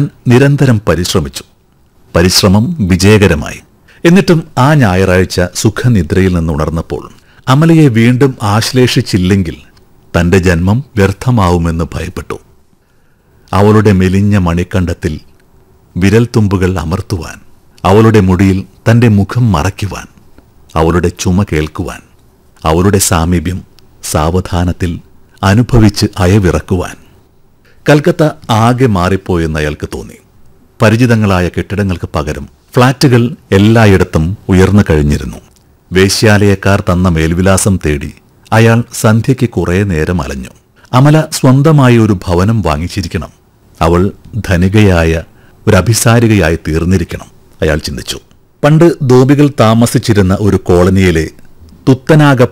നിരന്തരം പരിശ്രമിച്ചു പരിശ്രമം വിജയകരമായി എന്നിട്ടും ആ ഞായറാഴ്ച സുഖനിദ്രയിൽ നിന്നുണർന്നപ്പോൾ അമലയെ വീണ്ടും ആശ്ലേഷിച്ചില്ലെങ്കിൽ തന്റെ ജന്മം വ്യർത്ഥമാവുമെന്ന് ഭയപ്പെട്ടു അവളുടെ മെലിഞ്ഞ മണിക്കണ്ടത്തിൽ വിരൽത്തുമ്പുകൾ അമർത്തുവാൻ അവളുടെ മുടിയിൽ തന്റെ മുഖം മറയ്ക്കുവാൻ അവളുടെ ചുമ കേൾക്കുവാൻ അവളുടെ സാമീപ്യം സാവധാനത്തിൽ അനുഭവിച്ച് അയവിറക്കുവാൻ കൽക്കത്ത ആകെ മാറിപ്പോയെന്ന് അയാൾക്ക് തോന്നി പരിചിതങ്ങളായ കെട്ടിടങ്ങൾക്ക് പകരം ഫ്ളാറ്റുകൾ എല്ലായിടത്തും ഉയർന്നു കഴിഞ്ഞിരുന്നു വേശ്യാലയക്കാർ തന്ന മേൽവിലാസം തേടി അയാൾ സന്ധ്യയ്ക്ക് കുറേ നേരം അലഞ്ഞു അമല സ്വന്തമായി ഒരു ഭവനം വാങ്ങിച്ചിരിക്കണം അവൾ ധനികയായ ഒരു അഭിസാരികയായി തീർന്നിരിക്കണം അയാൾ ചിന്തിച്ചു പണ്ട് ധോബികൾ താമസിച്ചിരുന്ന ഒരു കോളനിയിലെ തുത്തനാക